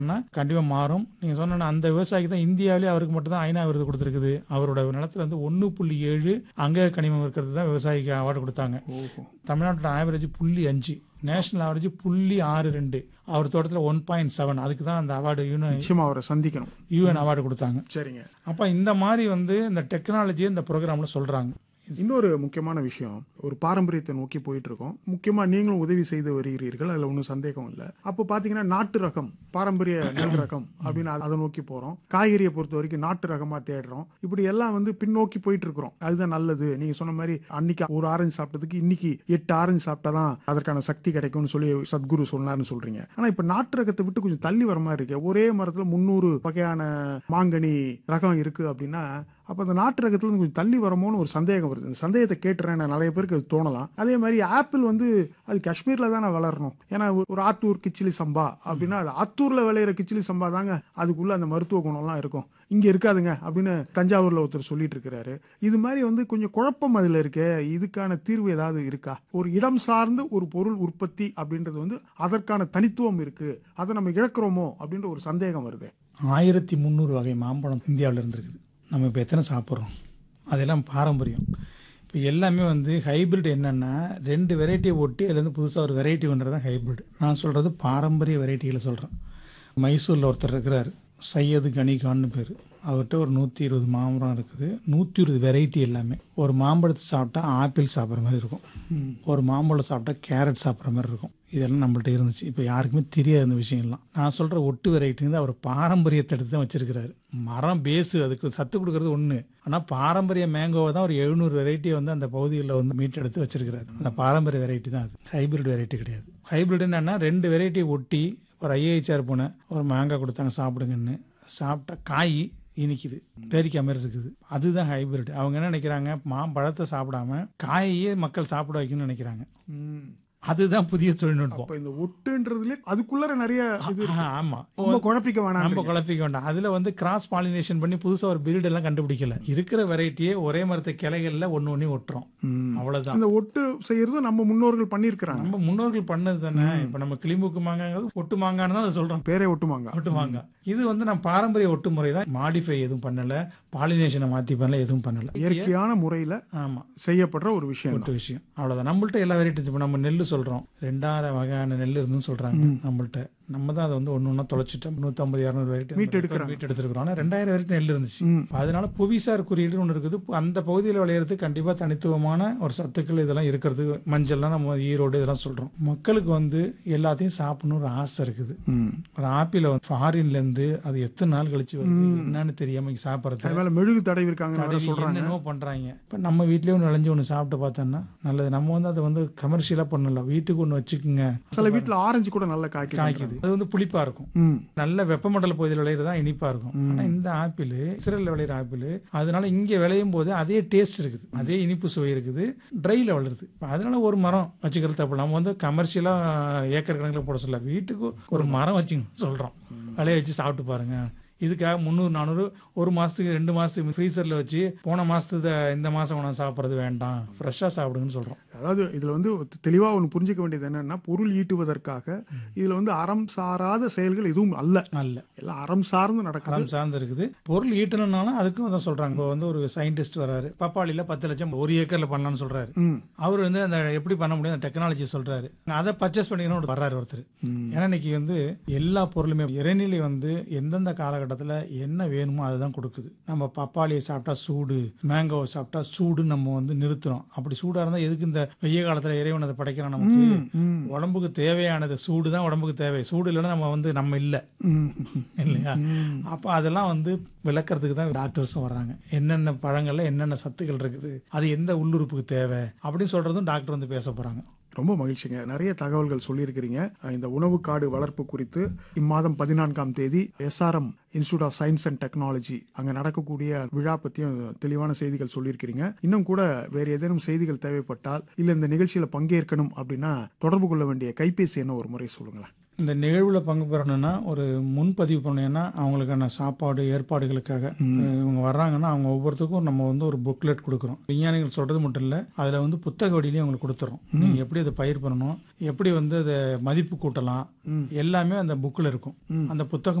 கண்டிப்பா மாறும் நீங்க சொன்ன அந்த விவசாயிக்கு தான் இந்தியாவிலே அவருக்கு மட்டும் தான் ஐநா விருது கொடுத்துருக்குது அவரோட நிலத்துல வந்து ஒன்னு புள்ளி ஏழு அங்க கனிமம் இருக்கிறது தான் விவசாயிக்கு அவார்டு கொடுத்தாங்க ஓஹோ தமிழ்நாட்டோட ஆவரேஜ் புள்ளி அஞ்சு நேஷனல் ஆவரேஜ் புள்ளி ஆறு ரெண்டு அவர் தோட்டத்தில் ஒன் பாயிண்ட் செவன் அதுக்கு தான் அந்த அவார்டு யூஎன் நிச்சயமா அவரை சந்திக்கணும் யூஎன் அவார்டு கொடுத்தாங்க சரிங்க அப்போ இந்த மாதிரி வந்து இந்த டெக்னாலஜி இந்த ப்ரோக்ராமில் சொல்கிறாங்க இன்னொரு முக்கியமான விஷயம் ஒரு பாரம்பரியத்தை நோக்கி போயிட்டு இருக்கோம் முக்கியமா நீங்களும் உதவி செய்து வருகிறீர்கள் அதுல ஒன்றும் சந்தேகம் இல்லை அப்போ பாத்தீங்கன்னா நாட்டு ரகம் பாரம்பரிய நெல் ரகம் அப்படின்னு அதை நோக்கி போறோம் காய்கறியை பொறுத்த வரைக்கும் நாட்டு ரகமா தேடுறோம் இப்படி எல்லாம் வந்து பின்னோக்கி போயிட்டு இருக்கிறோம் அதுதான் நல்லது நீங்க சொன்ன மாதிரி அன்னைக்கு ஒரு ஆரஞ்சு சாப்பிட்டதுக்கு இன்னைக்கு எட்டு ஆரஞ்சு சாப்பிட்டாதான் அதற்கான சக்தி கிடைக்கும்னு சொல்லி சத்குரு சொன்னார்னு சொல்றீங்க ஆனா இப்ப நாட்டு ரகத்தை விட்டு கொஞ்சம் தள்ளி வர மாதிரி இருக்கு ஒரே மரத்துல முந்நூறு வகையான மாங்கனி ரகம் இருக்கு அப்படின்னா அப்போ அந்த நாட்டு ரகத்துல இருந்து கொஞ்சம் தள்ளி வரமோன்னு ஒரு சந்தேகம் வருது இந்த சந்தேகத்தை கேட்டுறேன் நான் நிறைய பேருக்கு அது தோணலாம் அதே மாதிரி ஆப்பிள் வந்து அது காஷ்மீர்ல தானே வளரணும் ஏன்னா ஒரு- ஒரு ஆத்தூர் கிச்சிலி சம்பா அப்படின்னா அது ஆத்தூர்ல விளையிற கிச்சிலி சம்பா தாங்க அதுக்குள்ள அந்த மருத்துவ குணம்லாம் இருக்கும் இங்க இருக்காதுங்க அப்படின்னு தஞ்சாவூர்ல ஒருத்தர் சொல்லிட்டு இருக்கிறாரு இது மாதிரி வந்து கொஞ்சம் குழப்பம் அதுல இருக்கே இதுக்கான தீர்வு ஏதாவது இருக்கா ஒரு இடம் சார்ந்து ஒரு பொருள் உற்பத்தி அப்படின்றது வந்து அதற்கான தனித்துவம் இருக்கு அதை நம்ம இழக்கிறோமோ அப்படின்ற ஒரு சந்தேகம் வருது ஆயிரத்தி முந்நூறு வகை மாம்பழம் இந்தியாவில் இருந்திருக்குது நம்ம இப்போ எத்தனை சாப்பிட்றோம் அதெல்லாம் பாரம்பரியம் இப்போ எல்லாமே வந்து ஹைபிரிட் என்னென்னா ரெண்டு வெரைட்டியை ஒட்டி அதுலேருந்து புதுசாக ஒரு வெரைட்டி ஒன்றது தான் ஹைபிரிட் நான் சொல்கிறது பாரம்பரிய வெரைட்டிகளை சொல்கிறேன் மைசூரில் ஒருத்தர் இருக்கிறார் சையது கனிகான்னு பேர் அவர்கிட்ட ஒரு நூற்றி இருபது மாம்பழம் இருக்குது நூற்றி இருபது வெரைட்டி எல்லாமே ஒரு மாம்பழத்தை சாப்பிட்டா ஆப்பிள் சாப்பிட்ற மாதிரி இருக்கும் ஒரு மாம்பழம் சாப்பிட்டா கேரட் சாப்பிட்ற மாதிரி இருக்கும் இதெல்லாம் நம்மள்ட்ட இருந்துச்சு இப்போ யாருக்குமே தெரியாது இந்த விஷயம்லாம் நான் சொல்கிற ஒட்டு வெரைட்டி வந்து அவர் பாரம்பரியத்தை எடுத்து தான் வச்சிருக்கிறாரு மரம் பேஸு அதுக்கு சத்து கொடுக்கறது ஒன்று ஆனால் பாரம்பரிய மேங்கோவை தான் ஒரு எழுநூறு வெரைட்டியை வந்து அந்த பகுதிகளில் வந்து மீட் எடுத்து வச்சிருக்கிறாரு அந்த பாரம்பரிய வெரைட்டி தான் அது ஹைபிரிட் வெரைட்டி கிடையாது ஹைபிரிட் என்னன்னா ரெண்டு வெரைட்டியை ஒட்டி ஒரு ஐஏஹெச்ஆர் போன ஒரு மாங்காய் கொடுத்தாங்க சாப்பிடுங்கன்னு சாப்பிட்டா காய் இனிக்குது பேரிக்காய் மாதிரி இருக்குது அதுதான் ஹைபிரிட் அவங்க என்ன நினைக்கிறாங்க மாம்பழத்தை சாப்பிடாம காயையே மக்கள் சாப்பிட வைக்கணும்னு நினைக்கிறாங்க அதுதான் புதிய தொழில்நுட்பம் அப்ப இந்த ஒட்டுன்றதுல அதுக்குள்ளார நிறைய இது ஆ, ஆமா ரொம்ப குழப்பிக்க வேணாம் நம்ம குழப்பிக்க வேண்டாம் அதுல வந்து கிராஸ் பாலினேஷன் பண்ணி புதுசா ஒரு பிரீட் எல்லாம் கண்டுபிடிக்கல இருக்கிற வெரைட்டியே ஒரே மரத்து கிளைகள்ல ஒண்ணு ஒண்ணு ஒட்டுறோம் அவ்வளவுதான் அந்த ஒட்டு செய்யறது நம்ம முன்னோர்கள் பண்ணியிருக்கிறாங்க நம்ம முன்னோர்கள் பண்ணது தானே இப்ப நம்ம கிளிமூக்கு மாங்காங்கிறது ஒட்டு மாங்கான்னு தான் அதை சொல்றோம் பேரே ஒட்டுமாங்க ஒட்டு மாங்காய் இது வந்து நம்ம பாரம்பரிய ஒட்டு முறை தான் மாடிஃபை எதுவும் பண்ணல பாலினேஷனை மாத்தி பண்ணல எதுவும் பண்ணல இயற்கையான முறையில ஆமா செய்யப்படுற ஒரு விஷயம் ஒட்டு விஷயம் அவ்வளவுதான் நம்மள்ட்ட எல்லா வெரைட்டி இப்போ நம்ம நெல் சொல்றோம் ரெண்டாயிரம் வகையான நெல் இருந்துன்னு சொல்றாங்க நம்மள்ட்ட நம்ம தான் அதை வந்து ஒன்று ஒன்றா தொலைச்சிட்டோம் நூற்றம்பது இரநூறு வெரைட்டி மீட் எடுக்கிறோம். மீட் எடுத்துருக்கிறோம் ஆனால் ரெண்டாயிரம் வெரைட்டி நெல் இருந்துச்சு அதனால புவிசார் குறியீடு ஒன்று இருக்குது அந்த பகுதியில் விளையிறது கண்டிப்பாக தனித்துவமான ஒரு சத்துக்கள் இதெல்லாம் இருக்கிறது மஞ்சள்லாம் நம்ம ஈரோடு இதெல்லாம் சொல்கிறோம் மக்களுக்கு வந்து எல்லாத்தையும் சாப்பிடணும் ஒரு ஆசை இருக்குது ம். ஒரு ஆப்பிள வந்து ஃபாரின்ல இருந்து அது எத்தனை நாள் கழிச்சு வருது என்னன்னு தெரியாம சாப்பிட்றது அது மேல மெழுகு தடவி இருக்காங்க தடவி சொல்றாங்க என்னென்னமோ பண்றாங்க இப்ப நம்ம வீட்லயே ஒன்று விளைஞ்சு ஒன்று சாப்பிட்டு பார்த்தோன்னா நல்லது நம்ம வந்து அதை வந்து கமர்ஷியலா பண்ணல வீட்டுக்கு ஒன்று வச்சுக்குங்க சில வீட்டுல ஆரஞ்சு கூட நல்லா காய்க்கும் காய்க்குது அது வந்து புளிப்பா இருக்கும் ம். நல்ல வெப்பமண்டல பகுதியில் விளையிறது தான் இனிப்பா இருக்கும் ஆனா இந்த ஆப்பிள் இஸ்ரேல்ல விளையிற ஆப்பிள் அதனால இங்க விளையும் போது அதே டேஸ்ட் இருக்குது அதே இனிப்பு சுவை இருக்குது ட்ரைல வளருது இப்ப அதனால ஒரு மரம் வச்சுக்கிறது தப்பு நம்ம வந்து கமர்ஷியலா ஏக்கர் கணக்கில் போட சொல்ல வீட்டுக்கு ஒரு மரம் வச்சுங்க சொல்றோம் விளைய வச்சு சாப்பிட்டு பாருங்க இதுக்காக முந்நூறு நானூறு ஒரு மாசத்துக்கு ரெண்டு மாசத்துக்கு ஃப்ரீசர்ல வச்சு போன மாசத்துக்கு இந்த மாசம் உணவு சாப்பிட்றது வேண்டாம் ஃப்ரெஷ்ஷா சாப்பிடுங்கன்னு சொல்றோம் அதாவது இதுல வந்து தெளிவா ஒன்று புரிஞ்சுக்க வேண்டியது என்னன்னா பொருள் ஈட்டுவதற்காக இதுல வந்து அறம் சாராத செயல்கள் எதுவும் அல்ல நல்ல எல்லாம் அறம் சார்ந்து நடக்குது அறம் சார்ந்து இருக்குது பொருள் ஈட்டணும்னாலும் அதுக்கும் அதான் சொல்றாங்க இப்போ வந்து ஒரு சயின்டிஸ்ட் வராரு பப்பாளியில பத்து லட்சம் ஒரு ஏக்கர்ல பண்ணலாம்னு சொல்றாரு ம். அவர் வந்து அந்த எப்படி பண்ண முடியும் அந்த டெக்னாலஜி சொல்றாரு அதை பர்ச்சேஸ் பண்ணிக்கணும் வர்றாரு ஒருத்தர் ஏன்னா இன்னைக்கு வந்து எல்லா பொருளுமே இறைநிலை வந்து எந்தெந்த காலகட்டத்தில் என்ன வேணுமோ அதுதான் கொடுக்குது நம்ம பப்பாளியை சாப்பிட்டா சூடு மேங்கோவை சாப்பிட்டா சூடு நம்ம வந்து நிறுத்துறோம் அப்படி சூடா இருந்தா எதுக்கு இந்த வெய்ய காலத்துல இறைவன் அதை படைக்கிறான் நமக்கு உடம்புக்கு தேவையானது சூடு தான் உடம்புக்கு தேவை சூடு இல்லைன்னா நம்ம வந்து நம்ம இல்லை ம். இல்லையா அப்போ அதெல்லாம் வந்து விளக்கறதுக்கு தான் டாக்டர்ஸும் வர்றாங்க என்னென்ன பழங்கள்ல என்னென்ன சத்துக்கள் இருக்குது அது எந்த உள்ளுறுப்புக்கு தேவை அப்படின்னு சொல்றதும் டாக்டர் வந்து பேச போறாங்க ரொம்ப மகிழ்ச்சிங்க நிறைய தகவல்கள் சொல்லியிருக்கிறீங்க இந்த உணவு காடு வளர்ப்பு குறித்து இம்மாதம் பதினான்காம் தேதி SRM institute of science and technology அங்க நடக்கக்கூடிய விழா பத்தியும் தெளிவான செய்திகள் சொல்லியிருக்கிறீங்க இன்னும் கூட வேற ஏதேனும் செய்திகள் தேவைப்பட்டால் இல்ல இந்த நிகழ்ச்சியில பங்கேற்கணும் அப்படின்னா தொடர்பு கொள்ள வேண்டிய கைபேசி என்ன ஒரு முறை சொல்லுங்களேன் இந்த நிகழ்வில் பங்கு பெறணும்னா ஒரு முன்பதிவு பண்ணணும்னா அவங்களுக்கான சாப்பாடு ஏற்பாடுகளுக்காக அஹ் இவங்க வர்றாங்கன்னா அவங்க ஒவ்வொருத்தருக்கும் நம்ம வந்து ஒரு புக்லெட் கொடுக்குறோம் விஞ்ஞானிகள் சொல்றது மட்டும் இல்லை அதில் வந்து புத்தக வடியிலையும் அவங்களுக்கு கொடுத்துறோம் நீங்கள் எப்படி அதை பயிர் பண்ணணும் எப்படி வந்து அதை மதிப்பு கூட்டலாம் எல்லாமே அந்த புக்கில் இருக்கும் அந்த புத்தகம்